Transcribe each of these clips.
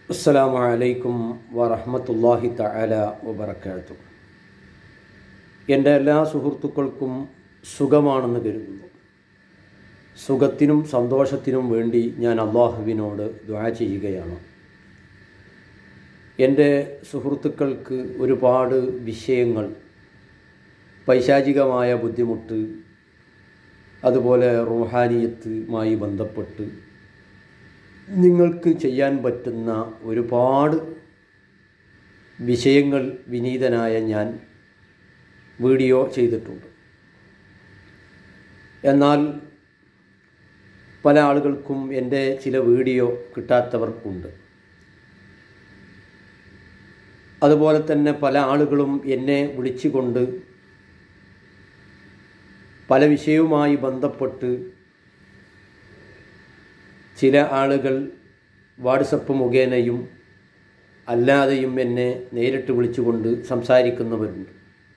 അസ്സലാമു അലൈക്കും വറഹ്മത്തുള്ളാഹി തആല വബറകാതുഹു എൻ്റെ എല്ലാ സുഹൃത്തുക്കൾക്കും സുഖമാണെന്ന് കരുതുന്നു സുഖത്തിനും സന്തോഷത്തിനും വേണ്ടി ഞാൻ അള്ളാഹുവിനോട് ദ്വാ ചെയ്യുകയാണ് എൻ്റെ സുഹൃത്തുക്കൾക്ക് ഒരുപാട് വിഷയങ്ങൾ പൈശാചികമായ ബുദ്ധിമുട്ട് അതുപോലെ റൂഹാനിയത്തുമായി ബന്ധപ്പെട്ട് നിങ്ങൾക്ക് ചെയ്യാൻ പറ്റുന്ന ഒരുപാട് വിഷയങ്ങൾ വിനീതനായ ഞാൻ വീഡിയോ ചെയ്തിട്ടുണ്ട് എന്നാൽ പല ആളുകൾക്കും എൻ്റെ ചില വീഡിയോ കിട്ടാത്തവർ ഉണ്ട് അതുപോലെ തന്നെ പല ആളുകളും എന്നെ വിളിച്ചുകൊണ്ട് പല വിഷയവുമായി ബന്ധപ്പെട്ട് ചില ആളുകൾ വാട്സപ്പ് മുഖേനയും അല്ലാതെയും എന്നെ നേരിട്ട് വിളിച്ചുകൊണ്ട് സംസാരിക്കുന്നവരുണ്ട്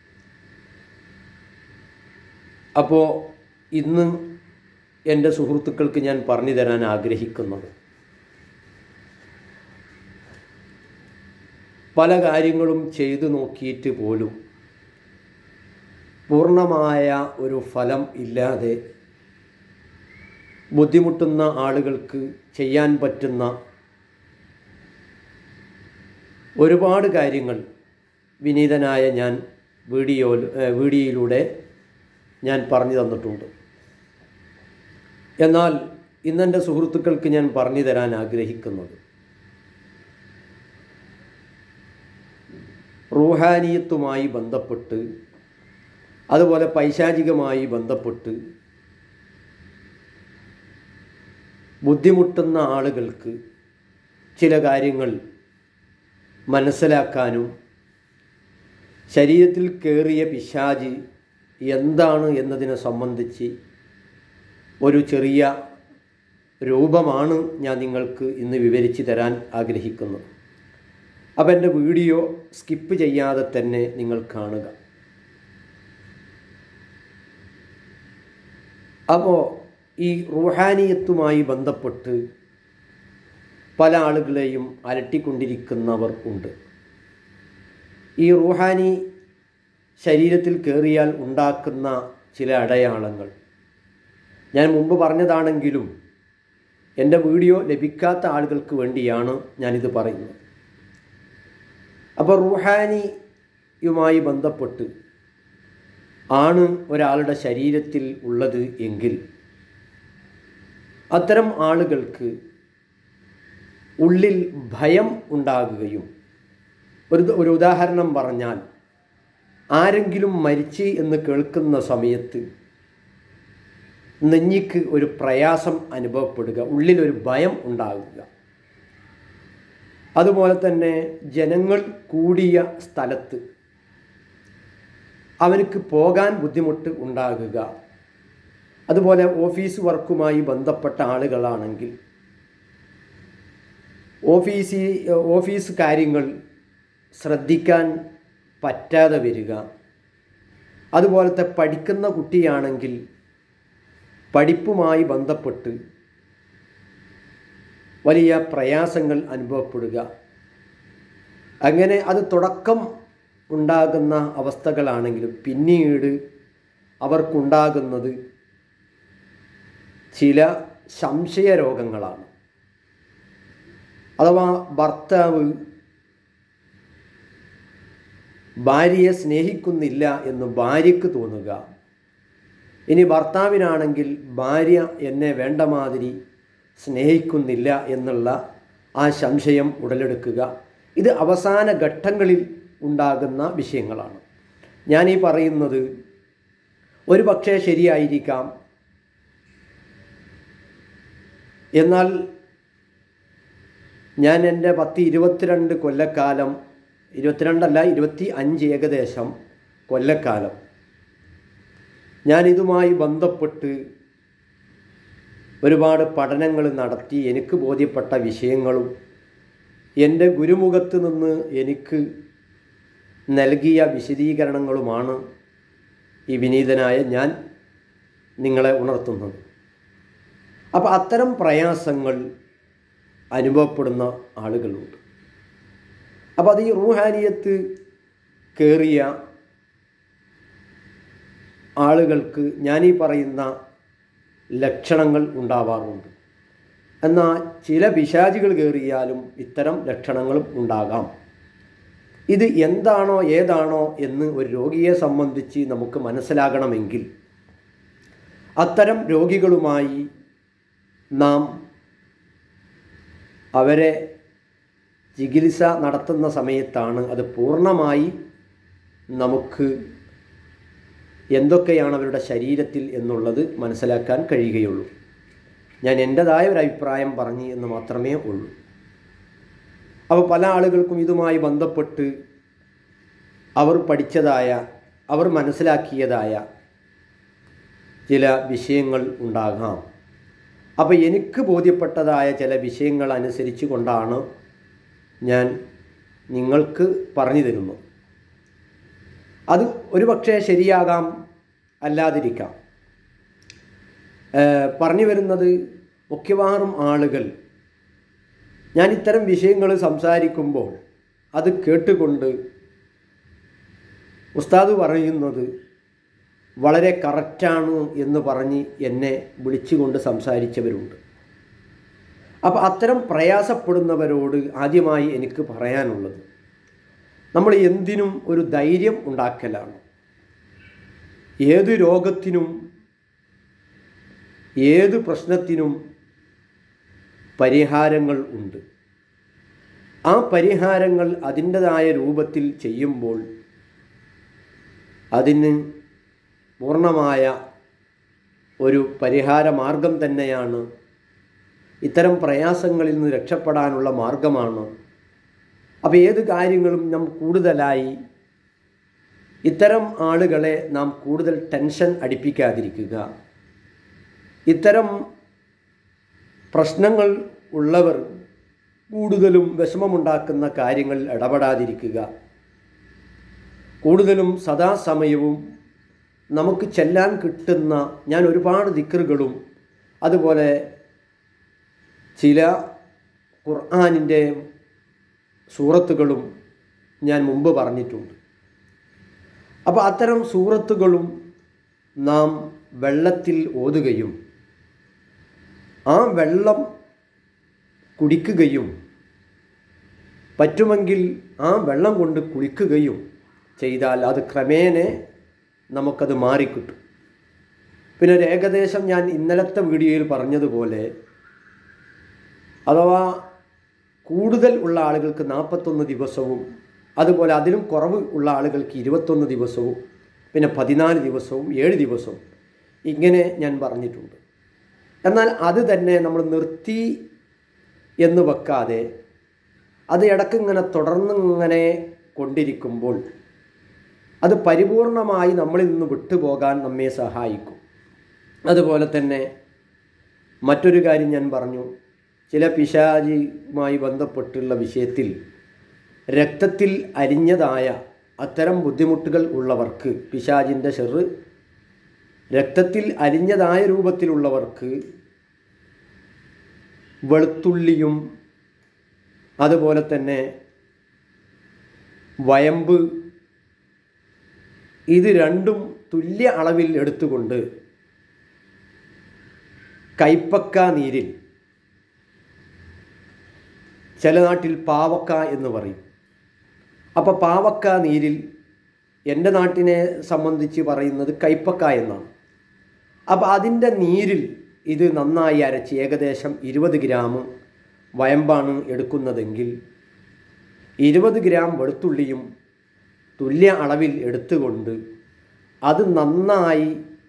അപ്പോൾ ഇന്ന് എൻ്റെ സുഹൃത്തുക്കൾക്ക് ഞാൻ പറഞ്ഞു തരാൻ ആഗ്രഹിക്കുന്നത് പല കാര്യങ്ങളും ചെയ്തു നോക്കിയിട്ട് പോലും പൂർണ്ണമായ ഒരു ഫലം ഇല്ലാതെ ബുദ്ധിമുട്ടുന്ന ആളുകൾക്ക് ചെയ്യാൻ പറ്റുന്ന ഒരുപാട് കാര്യങ്ങൾ വിനീതനായ ഞാൻ വീഡിയോ വീഡിയോയിലൂടെ ഞാൻ പറഞ്ഞു തന്നിട്ടുണ്ട് എന്നാൽ ഇന്നെൻ്റെ സുഹൃത്തുക്കൾക്ക് ഞാൻ പറഞ്ഞു തരാൻ ആഗ്രഹിക്കുന്നത് റൂഹാനിയത്തുമായി ബന്ധപ്പെട്ട് അതുപോലെ പൈശാചികമായി ബന്ധപ്പെട്ട് ബുദ്ധിമുട്ടുന്ന ആളുകൾക്ക് ചില കാര്യങ്ങൾ മനസ്സിലാക്കാനും ശരീരത്തിൽ കയറിയ പിശാജ് എന്താണ് എന്നതിനെ സംബന്ധിച്ച് ഒരു ചെറിയ രൂപമാണ് ഞാൻ നിങ്ങൾക്ക് ഇന്ന് വിവരിച്ച് തരാൻ ആഗ്രഹിക്കുന്നത് അപ്പം എൻ്റെ വീഡിയോ സ്കിപ്പ് ചെയ്യാതെ തന്നെ നിങ്ങൾ കാണുക അപ്പോൾ ഈ റൂഹാനിയത്തുമായി ബന്ധപ്പെട്ട് പല ആളുകളെയും അലട്ടിക്കൊണ്ടിരിക്കുന്നവർ ഉണ്ട് ഈ റൂഹാനി ശരീരത്തിൽ കയറിയാൽ ഉണ്ടാക്കുന്ന ചില അടയാളങ്ങൾ ഞാൻ മുമ്പ് പറഞ്ഞതാണെങ്കിലും എൻ്റെ വീഡിയോ ലഭിക്കാത്ത ആളുകൾക്ക് വേണ്ടിയാണ് ഞാനിത് പറയുന്നത് അപ്പോൾ റൂഹാനിയുമായി ബന്ധപ്പെട്ട് ആണ് ഒരാളുടെ ശരീരത്തിൽ ഉള്ളത് എങ്കിൽ അത്തരം ആളുകൾക്ക് ഉള്ളിൽ ഭയം ഉണ്ടാകുകയും ഒരു ഒരു ഉദാഹരണം പറഞ്ഞാൽ ആരെങ്കിലും മരിച്ച് എന്ന് കേൾക്കുന്ന സമയത്ത് നെഞ്ഞിക്ക് ഒരു പ്രയാസം അനുഭവപ്പെടുക ഉള്ളിലൊരു ഭയം ഉണ്ടാകുക അതുപോലെ തന്നെ ജനങ്ങൾ കൂടിയ സ്ഥലത്ത് അവനക്ക് പോകാൻ ബുദ്ധിമുട്ട് ഉണ്ടാകുക അതുപോലെ ഓഫീസ് വർക്കുമായി ബന്ധപ്പെട്ട ആളുകളാണെങ്കിൽ ഓഫീസി ഓഫീസ് കാര്യങ്ങൾ ശ്രദ്ധിക്കാൻ പറ്റാതെ വരിക അതുപോലത്തെ പഠിക്കുന്ന കുട്ടിയാണെങ്കിൽ പഠിപ്പുമായി ബന്ധപ്പെട്ട് വലിയ പ്രയാസങ്ങൾ അനുഭവപ്പെടുക അങ്ങനെ അത് തുടക്കം ഉണ്ടാകുന്ന അവസ്ഥകളാണെങ്കിലും പിന്നീട് അവർക്കുണ്ടാകുന്നത് ചില സംശയ രോഗങ്ങളാണ് അഥവാ ഭർത്താവ് ഭാര്യയെ സ്നേഹിക്കുന്നില്ല എന്ന് ഭാര്യയ്ക്ക് തോന്നുക ഇനി ഭർത്താവിനാണെങ്കിൽ ഭാര്യ എന്നെ വേണ്ട മാതിരി സ്നേഹിക്കുന്നില്ല എന്നുള്ള ആ സംശയം ഉടലെടുക്കുക ഇത് അവസാന ഘട്ടങ്ങളിൽ ഉണ്ടാകുന്ന വിഷയങ്ങളാണ് ഞാൻ ഈ പറയുന്നത് ഒരു പക്ഷേ ശരിയായിരിക്കാം എന്നാൽ ഞാൻ എൻ്റെ പത്ത് ഇരുപത്തിരണ്ട് കൊല്ലക്കാലം ഇരുപത്തിരണ്ടല്ല ഇരുപത്തി അഞ്ച് ഏകദേശം കൊല്ലക്കാലം ഞാൻ ഇതുമായി ബന്ധപ്പെട്ട് ഒരുപാട് പഠനങ്ങൾ നടത്തി എനിക്ക് ബോധ്യപ്പെട്ട വിഷയങ്ങളും എൻ്റെ ഗുരുമുഖത്ത് നിന്ന് എനിക്ക് നൽകിയ വിശദീകരണങ്ങളുമാണ് ഈ വിനീതനായ ഞാൻ നിങ്ങളെ ഉണർത്തുന്നത് അപ്പോൾ അത്തരം പ്രയാസങ്ങൾ അനുഭവപ്പെടുന്ന ആളുകളുണ്ട് അപ്പോൾ അത് ഈ റൂഹാനിയത്ത് കയറിയ ആളുകൾക്ക് ഞാനീ പറയുന്ന ലക്ഷണങ്ങൾ ഉണ്ടാവാറുണ്ട് എന്നാൽ ചില പിശാചികൾ കയറിയാലും ഇത്തരം ലക്ഷണങ്ങളും ഉണ്ടാകാം ഇത് എന്താണോ ഏതാണോ എന്ന് ഒരു രോഗിയെ സംബന്ധിച്ച് നമുക്ക് മനസ്സിലാകണമെങ്കിൽ അത്തരം രോഗികളുമായി നാം അവരെ ചികിത്സ നടത്തുന്ന സമയത്താണ് അത് പൂർണ്ണമായി നമുക്ക് എന്തൊക്കെയാണ് അവരുടെ ശരീരത്തിൽ എന്നുള്ളത് മനസ്സിലാക്കാൻ കഴിയുകയുള്ളൂ ഞാൻ എൻ്റെതായ ഒരു അഭിപ്രായം പറഞ്ഞു എന്ന് മാത്രമേ ഉള്ളൂ അപ്പോൾ പല ആളുകൾക്കും ഇതുമായി ബന്ധപ്പെട്ട് അവർ പഠിച്ചതായ അവർ മനസ്സിലാക്കിയതായ ചില വിഷയങ്ങൾ ഉണ്ടാകാം അപ്പോൾ എനിക്ക് ബോധ്യപ്പെട്ടതായ ചില വിഷയങ്ങൾ അനുസരിച്ച് കൊണ്ടാണ് ഞാൻ നിങ്ങൾക്ക് പറഞ്ഞു തരുന്നത് അത് ഒരുപക്ഷെ ശരിയാകാം അല്ലാതിരിക്കാം ഏഹ് പറഞ്ഞു വരുന്നത് മിക്കവാറും ആളുകൾ ഞാൻ ഇത്തരം വിഷയങ്ങൾ സംസാരിക്കുമ്പോൾ അത് കേട്ടുകൊണ്ട് ഉസ്താദ് പറയുന്നത് വളരെ കറക്റ്റാണ് എന്ന് പറഞ്ഞ് എന്നെ വിളിച്ചുകൊണ്ട് സംസാരിച്ചവരുണ്ട് അപ്പോൾ അത്തരം പ്രയാസപ്പെടുന്നവരോട് ആദ്യമായി എനിക്ക് പറയാനുള്ളത് നമ്മൾ എന്തിനും ഒരു ധൈര്യം ഉണ്ടാക്കലാണ് ഏത് രോഗത്തിനും ഏത് പ്രശ്നത്തിനും പരിഹാരങ്ങൾ ഉണ്ട് ആ പരിഹാരങ്ങൾ അതിൻ്റെതായ രൂപത്തിൽ ചെയ്യുമ്പോൾ അതിന് പൂർണ്ണമായ ഒരു പരിഹാര മാർഗം തന്നെയാണ് ഇത്തരം പ്രയാസങ്ങളിൽ നിന്ന് രക്ഷപ്പെടാനുള്ള മാർഗമാണ് അപ്പോൾ ഏത് കാര്യങ്ങളും നാം കൂടുതലായി ഇത്തരം ആളുകളെ നാം കൂടുതൽ ടെൻഷൻ അടിപ്പിക്കാതിരിക്കുക ഇത്തരം പ്രശ്നങ്ങൾ ഉള്ളവർ കൂടുതലും വിഷമമുണ്ടാക്കുന്ന കാര്യങ്ങളിൽ ഇടപെടാതിരിക്കുക കൂടുതലും സദാസമയവും നമുക്ക് ചെല്ലാൻ കിട്ടുന്ന ഞാൻ ഒരുപാട് ദിക്കറുകളും അതുപോലെ ചില ഖുർആാനിൻ്റെ സൂറത്തുകളും ഞാൻ മുമ്പ് പറഞ്ഞിട്ടുണ്ട് അപ്പോൾ അത്തരം സൂറത്തുകളും നാം വെള്ളത്തിൽ ഓതുകയും ആ വെള്ളം കുടിക്കുകയും പറ്റുമെങ്കിൽ ആ വെള്ളം കൊണ്ട് കുളിക്കുകയും ചെയ്താൽ അത് ക്രമേണ നമുക്കത് മാറിക്കിട്ടും പിന്നെ ഒരു ഏകദേശം ഞാൻ ഇന്നലത്തെ വീഡിയോയിൽ പറഞ്ഞതുപോലെ അഥവാ കൂടുതൽ ഉള്ള ആളുകൾക്ക് നാൽപ്പത്തൊന്ന് ദിവസവും അതുപോലെ അതിലും കുറവ് ഉള്ള ആളുകൾക്ക് ഇരുപത്തൊന്ന് ദിവസവും പിന്നെ പതിനാല് ദിവസവും ഏഴ് ദിവസവും ഇങ്ങനെ ഞാൻ പറഞ്ഞിട്ടുണ്ട് എന്നാൽ അത് തന്നെ നമ്മൾ നിർത്തി എന്ന് വെക്കാതെ അത് ഇടയ്ക്ക് ഇങ്ങനെ തുടർന്നിങ്ങനെ കൊണ്ടിരിക്കുമ്പോൾ അത് പരിപൂർണമായി നമ്മളിൽ നിന്ന് വിട്ടുപോകാൻ നമ്മെ സഹായിക്കും അതുപോലെ തന്നെ മറ്റൊരു കാര്യം ഞാൻ പറഞ്ഞു ചില പിശാചിയുമായി ബന്ധപ്പെട്ടുള്ള വിഷയത്തിൽ രക്തത്തിൽ അരിഞ്ഞതായ അത്തരം ബുദ്ധിമുട്ടുകൾ ഉള്ളവർക്ക് പിശാചിൻ്റെ ചെറു രക്തത്തിൽ അരിഞ്ഞതായ രൂപത്തിലുള്ളവർക്ക് വെളുത്തുള്ളിയും അതുപോലെ തന്നെ വയമ്പ് ഇത് രണ്ടും തുല്യ അളവിൽ എടുത്തുകൊണ്ട് കൈപ്പക്ക നീരിൽ ചില നാട്ടിൽ പാവക്ക എന്ന് പറയും അപ്പോൾ പാവക്ക നീരിൽ എൻ്റെ നാട്ടിനെ സംബന്ധിച്ച് പറയുന്നത് കൈപ്പക്ക എന്നാണ് അപ്പോൾ അതിൻ്റെ നീരിൽ ഇത് നന്നായി അരച്ച് ഏകദേശം ഇരുപത് ഗ്രാം വയമ്പാണ് എടുക്കുന്നതെങ്കിൽ ഇരുപത് ഗ്രാം വെളുത്തുള്ളിയും തുല്യ അളവിൽ എടുത്തുകൊണ്ട് അത് നന്നായി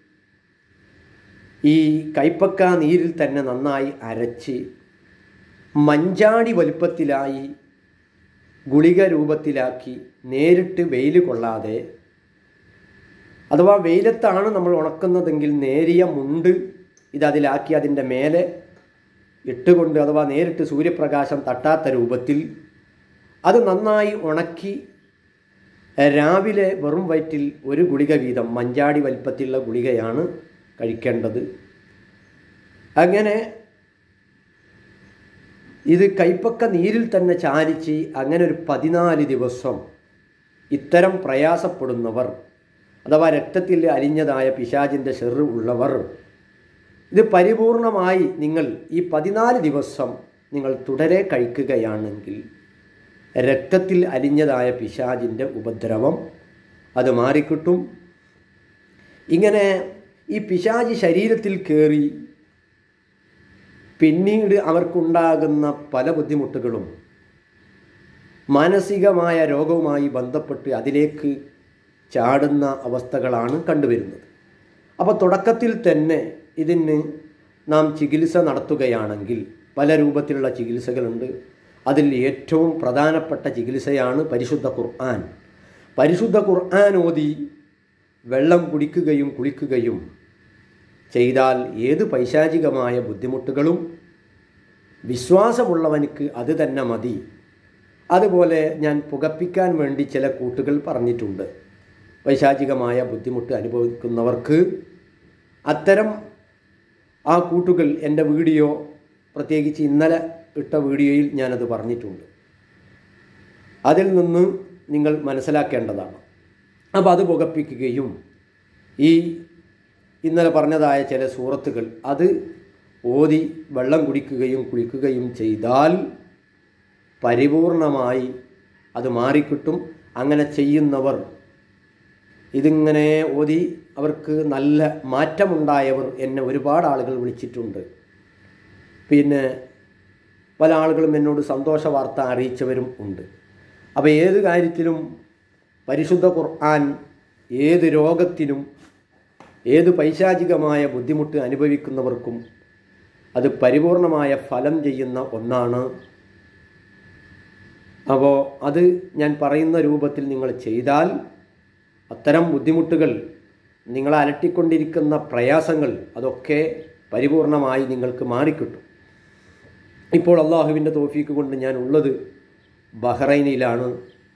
ഈ കൈപ്പക്ക നീരിൽ തന്നെ നന്നായി അരച്ച് മഞ്ചാടി വലുപ്പത്തിലായി ഗുളിക രൂപത്തിലാക്കി നേരിട്ട് വെയിൽ കൊള്ളാതെ അഥവാ വെയിലത്താണ് നമ്മൾ ഉണക്കുന്നതെങ്കിൽ നേരിയ മുണ്ട് ഇതതിലാക്കി അതിൻ്റെ മേലെ ഇട്ടുകൊണ്ട് അഥവാ നേരിട്ട് സൂര്യപ്രകാശം തട്ടാത്ത രൂപത്തിൽ അത് നന്നായി ഉണക്കി രാവിലെ വെറും വയറ്റിൽ ഒരു ഗുളിക വീതം മഞ്ചാടി വലിപ്പത്തിലുള്ള ഗുളികയാണ് കഴിക്കേണ്ടത് അങ്ങനെ ഇത് കൈപ്പക്ക നീരിൽ തന്നെ ചാലിച്ച് അങ്ങനെ ഒരു പതിനാല് ദിവസം ഇത്തരം പ്രയാസപ്പെടുന്നവർ അഥവാ രക്തത്തിൽ അലിഞ്ഞതായ പിശാചിൻ്റെ ഷെറ് ഉള്ളവർ ഇത് പരിപൂർണമായി നിങ്ങൾ ഈ പതിനാല് ദിവസം നിങ്ങൾ തുടരെ കഴിക്കുകയാണെങ്കിൽ രക്തത്തിൽ അലിഞ്ഞതായ പിശാചിൻ്റെ ഉപദ്രവം അത് മാറിക്കിട്ടും ഇങ്ങനെ ഈ പിശാചി ശരീരത്തിൽ കയറി പിന്നീട് അവർക്കുണ്ടാകുന്ന പല ബുദ്ധിമുട്ടുകളും മാനസികമായ രോഗവുമായി ബന്ധപ്പെട്ട് അതിലേക്ക് ചാടുന്ന അവസ്ഥകളാണ് കണ്ടുവരുന്നത് അപ്പോൾ തുടക്കത്തിൽ തന്നെ ഇതിന് നാം ചികിത്സ നടത്തുകയാണെങ്കിൽ പല രൂപത്തിലുള്ള ചികിത്സകളുണ്ട് അതിൽ ഏറ്റവും പ്രധാനപ്പെട്ട ചികിത്സയാണ് പരിശുദ്ധ ഖുർആൻ പരിശുദ്ധ ഖുർആൻ ഓതി വെള്ളം കുടിക്കുകയും കുളിക്കുകയും ചെയ്താൽ ഏത് പൈശാചികമായ ബുദ്ധിമുട്ടുകളും വിശ്വാസമുള്ളവനിക്ക് അത് തന്നെ മതി അതുപോലെ ഞാൻ പുകപ്പിക്കാൻ വേണ്ടി ചില കൂട്ടുകൾ പറഞ്ഞിട്ടുണ്ട് പൈശാചികമായ ബുദ്ധിമുട്ട് അനുഭവിക്കുന്നവർക്ക് അത്തരം ആ കൂട്ടുകൾ എൻ്റെ വീഡിയോ പ്രത്യേകിച്ച് ഇന്നലെ ഇട്ട വീഡിയോയിൽ ഞാനത് പറഞ്ഞിട്ടുണ്ട് അതിൽ നിന്ന് നിങ്ങൾ മനസ്സിലാക്കേണ്ടതാണ് അപ്പോൾ അത് പുകപ്പിക്കുകയും ഈ ഇന്നലെ പറഞ്ഞതായ ചില സൂറത്തുകൾ അത് ഓതി വെള്ളം കുടിക്കുകയും കുളിക്കുകയും ചെയ്താൽ പരിപൂർണമായി അത് മാറിക്കിട്ടും അങ്ങനെ ചെയ്യുന്നവർ ഇതിങ്ങനെ ഓതി അവർക്ക് നല്ല മാറ്റമുണ്ടായവർ എന്നെ ഒരുപാട് ആളുകൾ വിളിച്ചിട്ടുണ്ട് പിന്നെ പല ആളുകളും എന്നോട് സന്തോഷ വാർത്ത അറിയിച്ചവരും ഉണ്ട് അപ്പോൾ ഏത് കാര്യത്തിലും പരിശുദ്ധ ഖുർആൻ ഏത് രോഗത്തിനും ഏത് പൈശാചികമായ ബുദ്ധിമുട്ട് അനുഭവിക്കുന്നവർക്കും അത് പരിപൂർണമായ ഫലം ചെയ്യുന്ന ഒന്നാണ് അപ്പോൾ അത് ഞാൻ പറയുന്ന രൂപത്തിൽ നിങ്ങൾ ചെയ്താൽ അത്തരം ബുദ്ധിമുട്ടുകൾ നിങ്ങളെ അലട്ടിക്കൊണ്ടിരിക്കുന്ന പ്രയാസങ്ങൾ അതൊക്കെ പരിപൂർണമായി നിങ്ങൾക്ക് മാറിക്കിട്ടും ഇപ്പോൾ അള്ളാഹുവിൻ്റെ തോഫീക്ക് കൊണ്ട് ഞാൻ ഉള്ളത് ബഹ്റൈനിലാണ്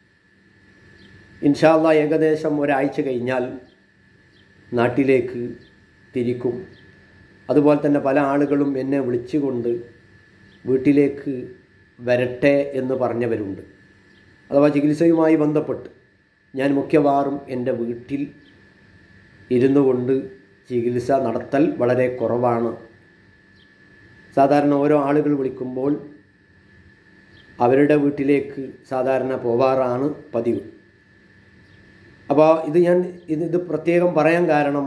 ഇൻഷാല്ല ഏകദേശം ഒരാഴ്ച കഴിഞ്ഞാൽ നാട്ടിലേക്ക് തിരിക്കും അതുപോലെ തന്നെ പല ആളുകളും എന്നെ വിളിച്ചുകൊണ്ട് വീട്ടിലേക്ക് വരട്ടെ എന്ന് പറഞ്ഞവരുണ്ട് അഥവാ ചികിത്സയുമായി ബന്ധപ്പെട്ട് ഞാൻ മിക്കവാറും എൻ്റെ വീട്ടിൽ ഇരുന്നു കൊണ്ട് ചികിത്സ നടത്തൽ വളരെ കുറവാണ് സാധാരണ ഓരോ ആളുകൾ വിളിക്കുമ്പോൾ അവരുടെ വീട്ടിലേക്ക് സാധാരണ പോവാറാണ് പതിവ് അപ്പോൾ ഇത് ഞാൻ ഇത് ഇത് പ്രത്യേകം പറയാൻ കാരണം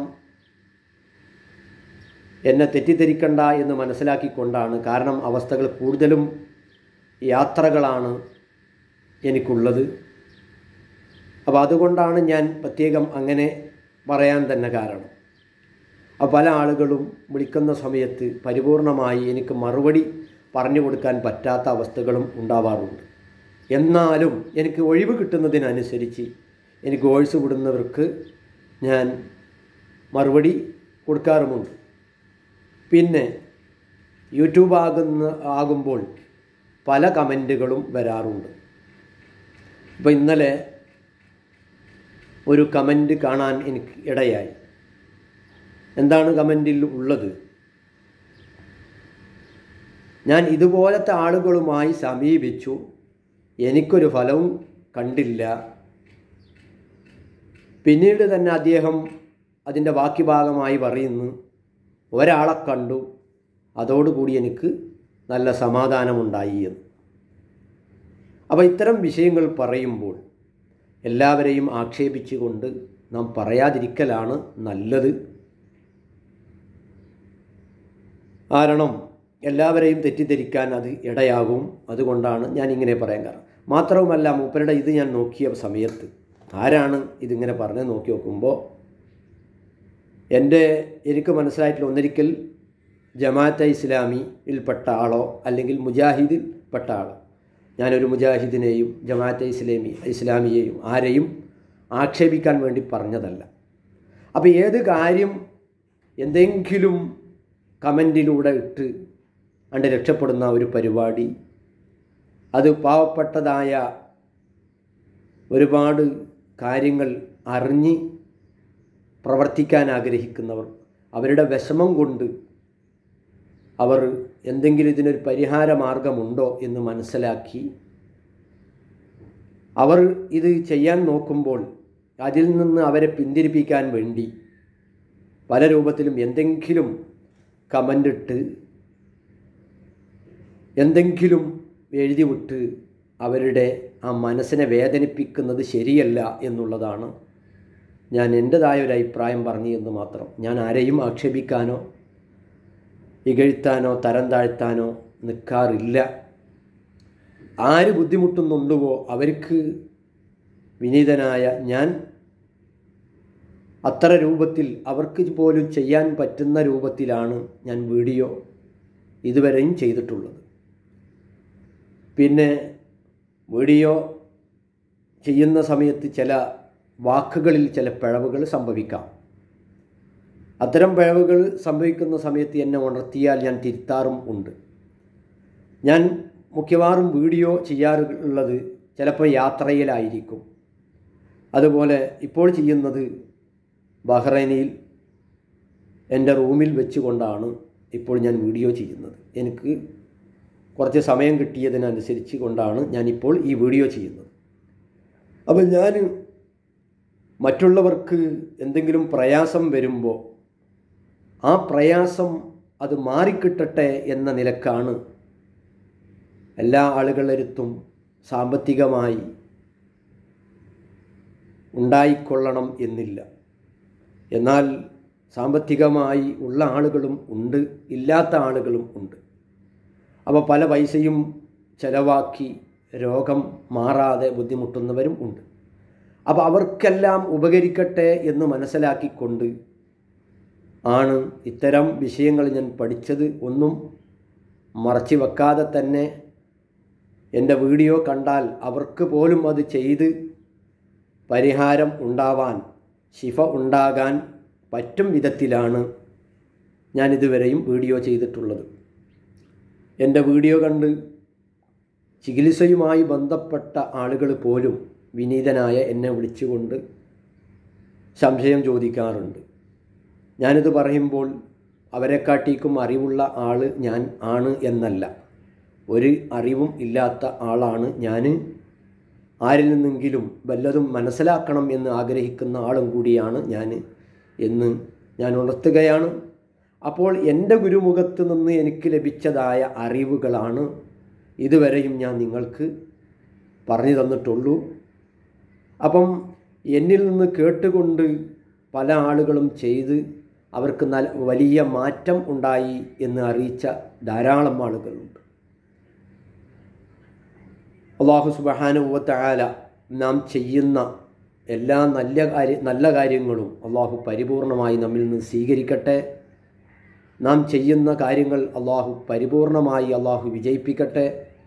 എന്നെ തെറ്റിദ്ധരിക്കണ്ട എന്ന് മനസ്സിലാക്കിക്കൊണ്ടാണ് കാരണം അവസ്ഥകൾ കൂടുതലും യാത്രകളാണ് എനിക്കുള്ളത് അപ്പോൾ അതുകൊണ്ടാണ് ഞാൻ പ്രത്യേകം അങ്ങനെ പറയാൻ തന്നെ കാരണം അപ്പോൾ പല ആളുകളും വിളിക്കുന്ന സമയത്ത് പരിപൂർണമായി എനിക്ക് മറുപടി പറഞ്ഞു കൊടുക്കാൻ പറ്റാത്ത അവസ്ഥകളും ഉണ്ടാവാറുണ്ട് എന്നാലും എനിക്ക് ഒഴിവ് കിട്ടുന്നതിനനുസരിച്ച് എനിക്ക് വോയിസ് വിടുന്നവർക്ക് ഞാൻ മറുപടി കൊടുക്കാറുമുണ്ട് പിന്നെ യൂട്യൂബ് ആകുന്ന ആകുമ്പോൾ പല കമൻറ്റുകളും വരാറുണ്ട് ഇപ്പോൾ ഇന്നലെ ഒരു കമൻറ്റ് കാണാൻ എനിക്ക് ഇടയായി എന്താണ് കമൻറ്റിൽ ഉള്ളത് ഞാൻ ഇതുപോലത്തെ ആളുകളുമായി സമീപിച്ചു എനിക്കൊരു ഫലവും കണ്ടില്ല പിന്നീട് തന്നെ അദ്ദേഹം അതിൻ്റെ ബാക്കി ഭാഗമായി പറയുന്നു ഒരാളെ കണ്ടു അതോടുകൂടി എനിക്ക് നല്ല സമാധാനമുണ്ടായി എന്ന് അപ്പോൾ ഇത്തരം വിഷയങ്ങൾ പറയുമ്പോൾ എല്ലാവരെയും ആക്ഷേപിച്ചുകൊണ്ട് നാം പറയാതിരിക്കലാണ് നല്ലത് കാരണം എല്ലാവരെയും തെറ്റിദ്ധരിക്കാൻ അത് ഇടയാകും അതുകൊണ്ടാണ് ഞാൻ ഇങ്ങനെ പറയാൻ കാരണം മാത്രവുമല്ല മൂപ്പരുടെ ഇത് ഞാൻ നോക്കിയ സമയത്ത് ആരാണ് ഇതിങ്ങനെ പറഞ്ഞ് നോക്കി നോക്കുമ്പോൾ എൻ്റെ എനിക്ക് മനസ്സിലായിട്ടുള്ള ഒന്നിരിക്കൽ ജമാഅത്തെ ഇസ്ലാമിയിൽപ്പെട്ട ആളോ അല്ലെങ്കിൽ മുജാഹിദിൽ പെട്ട ആളോ ഞാനൊരു മുജാഹിദിനെയും ജമാഅത്തെ ഇസ്ലാമി ഇസ്ലാമിയെയും ആരെയും ആക്ഷേപിക്കാൻ വേണ്ടി പറഞ്ഞതല്ല അപ്പോൾ ഏത് കാര്യം എന്തെങ്കിലും കമൻറ്റിലൂടെ ഇട്ട് അണ്ട് രക്ഷപ്പെടുന്ന ഒരു പരിപാടി അത് പാവപ്പെട്ടതായ ഒരുപാട് കാര്യങ്ങൾ അറിഞ്ഞ് പ്രവർത്തിക്കാൻ ആഗ്രഹിക്കുന്നവർ അവരുടെ വിഷമം കൊണ്ട് അവർ എന്തെങ്കിലും ഇതിനൊരു പരിഹാര മാർഗമുണ്ടോ എന്ന് മനസ്സിലാക്കി അവർ ഇത് ചെയ്യാൻ നോക്കുമ്പോൾ അതിൽ നിന്ന് അവരെ പിന്തിരിപ്പിക്കാൻ വേണ്ടി പല രൂപത്തിലും എന്തെങ്കിലും കമൻ്റിട്ട് എന്തെങ്കിലും എഴുതി വിട്ട് അവരുടെ ആ മനസ്സിനെ വേദനിപ്പിക്കുന്നത് ശരിയല്ല എന്നുള്ളതാണ് ഞാൻ എൻ്റെതായ ഒരു അഭിപ്രായം പറഞ്ഞു എന്ന് മാത്രം ഞാൻ ആരെയും ആക്ഷേപിക്കാനോ ഇകഴ്ത്താനോ തരം താഴ്ത്താനോ നിൽക്കാറില്ല ആര് ബുദ്ധിമുട്ടുന്നുണ്ടുവോ അവർക്ക് വിനീതനായ ഞാൻ അത്ര രൂപത്തിൽ അവർക്ക് പോലും ചെയ്യാൻ പറ്റുന്ന രൂപത്തിലാണ് ഞാൻ വീഡിയോ ഇതുവരെയും ചെയ്തിട്ടുള്ളത് പിന്നെ വീഡിയോ ചെയ്യുന്ന സമയത്ത് ചില വാക്കുകളിൽ ചില പിഴവുകൾ സംഭവിക്കാം അത്തരം പിഴവുകൾ സംഭവിക്കുന്ന സമയത്ത് എന്നെ ഉണർത്തിയാൽ ഞാൻ തിരുത്താറും ഉണ്ട് ഞാൻ മിക്കവാറും വീഡിയോ ചെയ്യാറുള്ളത് ചിലപ്പോൾ യാത്രയിലായിരിക്കും അതുപോലെ ഇപ്പോൾ ചെയ്യുന്നത് ബഹ്റൈനിൽ എൻ്റെ റൂമിൽ വെച്ചുകൊണ്ടാണ് ഇപ്പോൾ ഞാൻ വീഡിയോ ചെയ്യുന്നത് എനിക്ക് കുറച്ച് സമയം കിട്ടിയതിനനുസരിച്ച് കൊണ്ടാണ് ഞാനിപ്പോൾ ഈ വീഡിയോ ചെയ്യുന്നത് അപ്പോൾ ഞാൻ മറ്റുള്ളവർക്ക് എന്തെങ്കിലും പ്രയാസം വരുമ്പോൾ ആ പ്രയാസം അത് മാറിക്കിട്ടട്ടെ എന്ന നിലക്കാണ് എല്ലാ ആളുകളരുത്തും സാമ്പത്തികമായി ഉണ്ടായിക്കൊള്ളണം എന്നില്ല എന്നാൽ സാമ്പത്തികമായി ഉള്ള ആളുകളും ഉണ്ട് ഇല്ലാത്ത ആളുകളും ഉണ്ട് അപ്പോൾ പല പൈസയും ചെലവാക്കി രോഗം മാറാതെ ബുദ്ധിമുട്ടുന്നവരും ഉണ്ട് അപ്പോൾ അവർക്കെല്ലാം ഉപകരിക്കട്ടെ എന്ന് മനസ്സിലാക്കിക്കൊണ്ട് ആണ് ഇത്തരം വിഷയങ്ങൾ ഞാൻ പഠിച്ചത് ഒന്നും മറച്ചു വെക്കാതെ തന്നെ എൻ്റെ വീഡിയോ കണ്ടാൽ അവർക്ക് പോലും അത് ചെയ്ത് പരിഹാരം ഉണ്ടാവാൻ ശിഫ ഉണ്ടാകാൻ പറ്റും വിധത്തിലാണ് ഞാനിതുവരെയും വീഡിയോ ചെയ്തിട്ടുള്ളത് എൻ്റെ വീഡിയോ കണ്ട് ചികിത്സയുമായി ബന്ധപ്പെട്ട ആളുകൾ പോലും വിനീതനായ എന്നെ വിളിച്ചുകൊണ്ട് സംശയം ചോദിക്കാറുണ്ട് ഞാനിത് പറയുമ്പോൾ അവരെക്കാട്ടിക്കും അറിവുള്ള ആൾ ഞാൻ ആണ് എന്നല്ല ഒരു അറിവും ഇല്ലാത്ത ആളാണ് ഞാൻ ആരിൽ നിന്നെങ്കിലും വല്ലതും മനസ്സിലാക്കണം എന്ന് ആഗ്രഹിക്കുന്ന ആളും കൂടിയാണ് ഞാൻ എന്ന് ഞാൻ ഉണർത്തുകയാണ് അപ്പോൾ എൻ്റെ ഗുരുമുഖത്ത് നിന്ന് എനിക്ക് ലഭിച്ചതായ അറിവുകളാണ് ഇതുവരെയും ഞാൻ നിങ്ങൾക്ക് പറഞ്ഞു തന്നിട്ടുള്ളൂ അപ്പം എന്നിൽ നിന്ന് കേട്ടുകൊണ്ട് പല ആളുകളും ചെയ്ത് അവർക്ക് നല്ല വലിയ മാറ്റം ഉണ്ടായി എന്ന് അറിയിച്ച ധാരാളം ആളുകളുണ്ട് അള്ളാഹു സുബഹാനുവത്തായാല നാം ചെയ്യുന്ന എല്ലാ നല്ല കാര്യ നല്ല കാര്യങ്ങളും അള്ളാഹു പരിപൂർണമായി നമ്മിൽ നിന്ന് സ്വീകരിക്കട്ടെ നാം ചെയ്യുന്ന കാര്യങ്ങൾ അള്ളാഹു പരിപൂർണമായി അള്ളാഹു വിജയിപ്പിക്കട്ടെ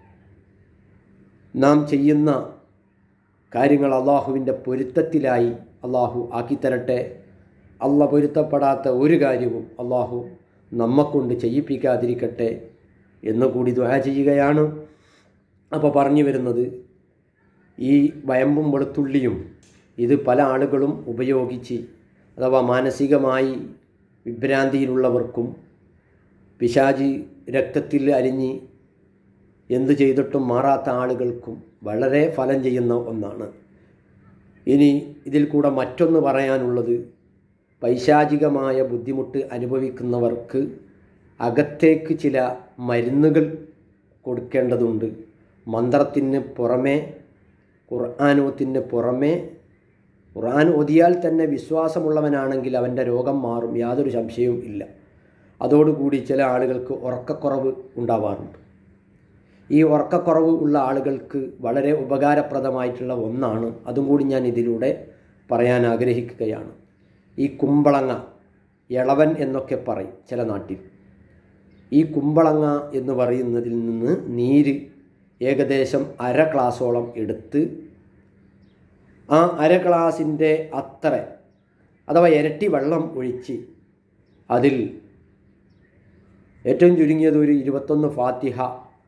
നാം ചെയ്യുന്ന കാര്യങ്ങൾ അള്ളാഹുവിൻ്റെ പൊരുത്തത്തിലായി അള്ളാഹു ആക്കിത്തരട്ടെ അള്ള പൊരുത്തപ്പെടാത്ത ഒരു കാര്യവും അള്ളാഹു നമ്മക്കൊണ്ട് ചെയ്യിപ്പിക്കാതിരിക്കട്ടെ എന്ന് കൂടി ദ്വാ ചെയ്യുകയാണ് അപ്പോൾ പറഞ്ഞു വരുന്നത് ഈ വയമ്പും വെളുത്തുള്ളിയും ഇത് പല ആളുകളും ഉപയോഗിച്ച് അഥവാ മാനസികമായി വിഭ്രാന്തിയിലുള്ളവർക്കും പിശാചി രക്തത്തിൽ അരിഞ്ഞ് എന്തു ചെയ്തിട്ടും മാറാത്ത ആളുകൾക്കും വളരെ ഫലം ചെയ്യുന്ന ഒന്നാണ് ഇനി ഇതിൽ കൂടെ മറ്റൊന്ന് പറയാനുള്ളത് പൈശാചികമായ ബുദ്ധിമുട്ട് അനുഭവിക്കുന്നവർക്ക് അകത്തേക്ക് ചില മരുന്നുകൾ കൊടുക്കേണ്ടതുണ്ട് മന്ത്രത്തിന് പുറമേ ഖുർആാനോത്തിന് പുറമേ ഖുർആൻ ഓതിയാൽ തന്നെ വിശ്വാസമുള്ളവനാണെങ്കിൽ അവൻ്റെ രോഗം മാറും യാതൊരു സംശയവും ഇല്ല അതോടുകൂടി ചില ആളുകൾക്ക് ഉറക്കക്കുറവ് ഉണ്ടാവാറുണ്ട് ഈ ഉറക്കക്കുറവ് ഉള്ള ആളുകൾക്ക് വളരെ ഉപകാരപ്രദമായിട്ടുള്ള ഒന്നാണ് അതും കൂടി ഞാൻ ഇതിലൂടെ പറയാൻ ആഗ്രഹിക്കുകയാണ് ഈ കുമ്പളങ്ങ ഇളവൻ എന്നൊക്കെ പറയും ചില നാട്ടിൽ ഈ കുമ്പളങ്ങ എന്ന് പറയുന്നതിൽ നിന്ന് നീര് ഏകദേശം അര ഗ്ലാസോളം എടുത്ത് ആ അര ഗ്ലാസിൻ്റെ അത്ര അഥവാ ഇരട്ടി വെള്ളം ഒഴിച്ച് അതിൽ ഏറ്റവും ചുരുങ്ങിയത് ഒരു ഇരുപത്തൊന്ന് ഫാത്തിഹ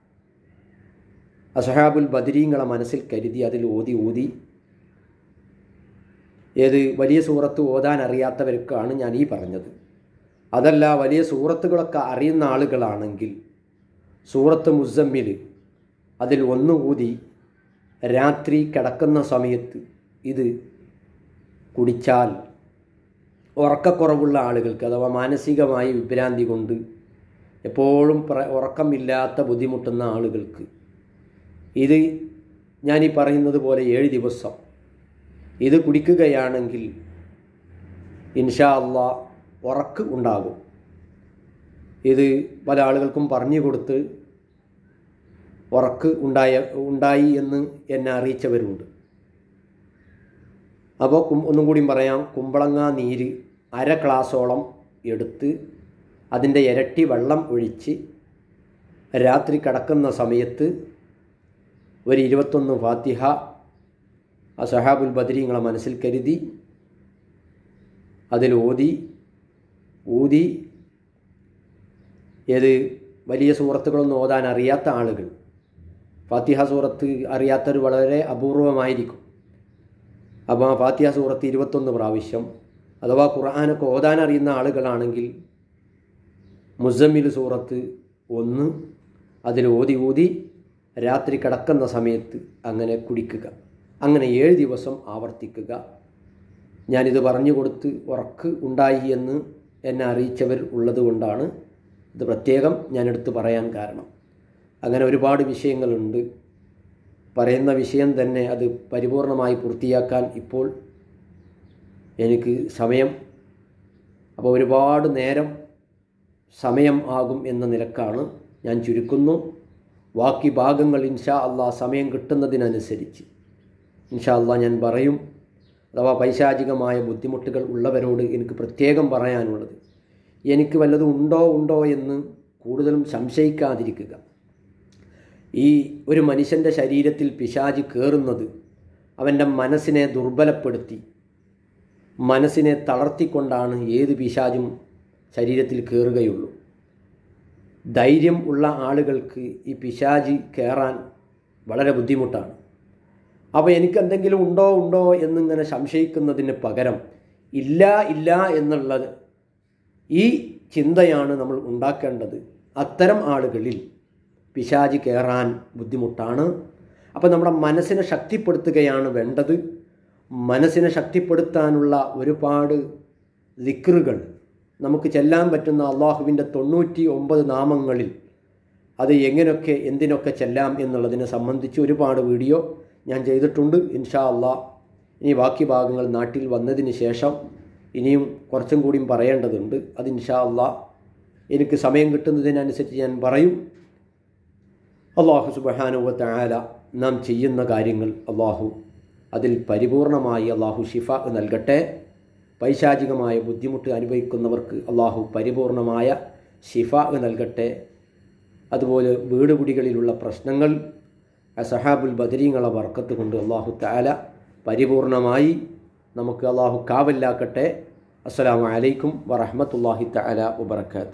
അസഹാബുൽ ബദരീങ്ങളെ മനസ്സിൽ കരുതി അതിൽ ഓതി ഓതി ഏത് വലിയ സൂറത്ത് ഓതാൻ അറിയാത്തവർക്കാണ് ഞാൻ ഈ പറഞ്ഞത് അതല്ല വലിയ സൂറത്തുകളൊക്കെ അറിയുന്ന ആളുകളാണെങ്കിൽ സൂറത്ത് മുസമ്മിൽ അതിൽ ഒന്ന് ഊതി രാത്രി കിടക്കുന്ന സമയത്ത് ഇത് കുടിച്ചാൽ ഉറക്കക്കുറവുള്ള ആളുകൾക്ക് അഥവാ മാനസികമായി വിഭ്രാന്തി കൊണ്ട് എപ്പോഴും പ്ര ഉറക്കമില്ലാത്ത ബുദ്ധിമുട്ടുന്ന ആളുകൾക്ക് ഇത് ഞാനീ പറയുന്നത് പോലെ ഏഴ് ദിവസം ഇത് കുടിക്കുകയാണെങ്കിൽ ഇൻഷാ അള്ളാ ഉറക്ക് ഉണ്ടാകും ഇത് പല ആളുകൾക്കും പറഞ്ഞു കൊടുത്ത് ഉറക്ക് ഉണ്ടായ ഉണ്ടായി എന്ന് എന്നെ അറിയിച്ചവരുണ്ട് അപ്പോൾ കും ഒന്നും കൂടിയും പറയാം കുമ്പളങ്ങ നീര് അര ഗ്ലാസോളം എടുത്ത് അതിൻ്റെ ഇരട്ടി വെള്ളം ഒഴിച്ച് രാത്രി കിടക്കുന്ന സമയത്ത് ഒരു ഇരുപത്തൊന്ന് ഫാത്തിഹ ആ സഹാബുൽ ബദരി നിങ്ങളെ മനസ്സിൽ കരുതി അതിൽ ഓതി ഊതി ഏത് വലിയ സൂറത്തുകളൊന്നും ഓതാൻ അറിയാത്ത ആളുകൾ ഫാത്തിഹ സൂറത്ത് അറിയാത്തവർ വളരെ അപൂർവമായിരിക്കും അപ്പോൾ ആ ഫാത്തിഹ സൂറത്ത് ഇരുപത്തൊന്ന് പ്രാവശ്യം അഥവാ ഖുർആാനൊക്കെ ഓതാൻ അറിയുന്ന ആളുകളാണെങ്കിൽ മുസമ്മിൽ സൂറത്ത് ഒന്ന് അതിൽ ഓതി ഊതി രാത്രി കിടക്കുന്ന സമയത്ത് അങ്ങനെ കുടിക്കുക അങ്ങനെ ഏഴ് ദിവസം ആവർത്തിക്കുക ഞാനിത് പറഞ്ഞു കൊടുത്ത് ഉറക്ക് ഉണ്ടായി എന്ന് എന്നെ അറിയിച്ചവർ ഉള്ളത് കൊണ്ടാണ് ഇത് പ്രത്യേകം ഞാനെടുത്ത് പറയാൻ കാരണം അങ്ങനെ ഒരുപാട് വിഷയങ്ങളുണ്ട് പറയുന്ന വിഷയം തന്നെ അത് പരിപൂർണമായി പൂർത്തിയാക്കാൻ ഇപ്പോൾ എനിക്ക് സമയം അപ്പോൾ ഒരുപാട് നേരം സമയം ആകും എന്ന നിലക്കാണ് ഞാൻ ചുരുക്കുന്നു ബാക്കി ഭാഗങ്ങൾ ഇൻഷാ അള്ളാ സമയം കിട്ടുന്നതിനനുസരിച്ച് ഇൻഷാ അള്ളാ ഞാൻ പറയും അഥവാ പൈശാചികമായ ബുദ്ധിമുട്ടുകൾ ഉള്ളവരോട് എനിക്ക് പ്രത്യേകം പറയാനുള്ളത് എനിക്ക് വല്ലതും ഉണ്ടോ ഉണ്ടോ എന്ന് കൂടുതലും സംശയിക്കാതിരിക്കുക ഈ ഒരു മനുഷ്യൻ്റെ ശരീരത്തിൽ പിശാചി കയറുന്നത് അവൻ്റെ മനസ്സിനെ ദുർബലപ്പെടുത്തി മനസ്സിനെ തളർത്തിക്കൊണ്ടാണ് ഏത് പിശാചും ശരീരത്തിൽ കയറുകയുള്ളൂ ധൈര്യം ഉള്ള ആളുകൾക്ക് ഈ പിശാചി കയറാൻ വളരെ ബുദ്ധിമുട്ടാണ് അപ്പോൾ എനിക്ക് എന്തെങ്കിലും ഉണ്ടോ ഉണ്ടോ എന്നിങ്ങനെ സംശയിക്കുന്നതിന് പകരം ഇല്ല ഇല്ല എന്നുള്ളത് ഈ ചിന്തയാണ് നമ്മൾ ഉണ്ടാക്കേണ്ടത് അത്തരം ആളുകളിൽ പിശാചി കയറാൻ ബുദ്ധിമുട്ടാണ് അപ്പോൾ നമ്മുടെ മനസ്സിനെ ശക്തിപ്പെടുത്തുകയാണ് വേണ്ടത് മനസ്സിനെ ശക്തിപ്പെടുത്താനുള്ള ഒരുപാട് ദിക്റുകൾ നമുക്ക് ചെല്ലാൻ പറ്റുന്ന അള്ളാഹുവിൻ്റെ തൊണ്ണൂറ്റി ഒമ്പത് നാമങ്ങളിൽ അത് എങ്ങനെയൊക്കെ എന്തിനൊക്കെ ചെല്ലാം എന്നുള്ളതിനെ സംബന്ധിച്ച് ഒരുപാട് വീഡിയോ ഞാൻ ചെയ്തിട്ടുണ്ട് ഇൻഷാ അള്ളാ ഇനി ബാക്കി ഭാഗങ്ങൾ നാട്ടിൽ വന്നതിന് ശേഷം ഇനിയും കുറച്ചും കൂടിയും പറയേണ്ടതുണ്ട് അത് ഇൻഷാ അള്ളാ എനിക്ക് സമയം കിട്ടുന്നതിനനുസരിച്ച് ഞാൻ പറയും അള്ളാഹു സുബഹാനുവത്ത ആല നാം ചെയ്യുന്ന കാര്യങ്ങൾ അള്ളാഹു അതിൽ പരിപൂർണമായി അള്ളാഹു ഷിഫ നൽകട്ടെ പൈശാചികമായ ബുദ്ധിമുട്ട് അനുഭവിക്കുന്നവർക്ക് അള്ളാഹു പരിപൂർണമായ ഷിഫ നൽകട്ടെ അതുപോലെ വീട് കുടികളിലുള്ള പ്രശ്നങ്ങൾ സഹാബുൽ ബദരീങ്ങളെ വർക്കത്ത് കൊണ്ട് അള്ളാഹു താല പരിപൂർണമായി നമുക്ക് അള്ളാഹു കാവല്ലാക്കട്ടെ അസ്സലാമു അലൈക്കും വറഹമത്തല്ലാഹി തആല വബറകാത്ത്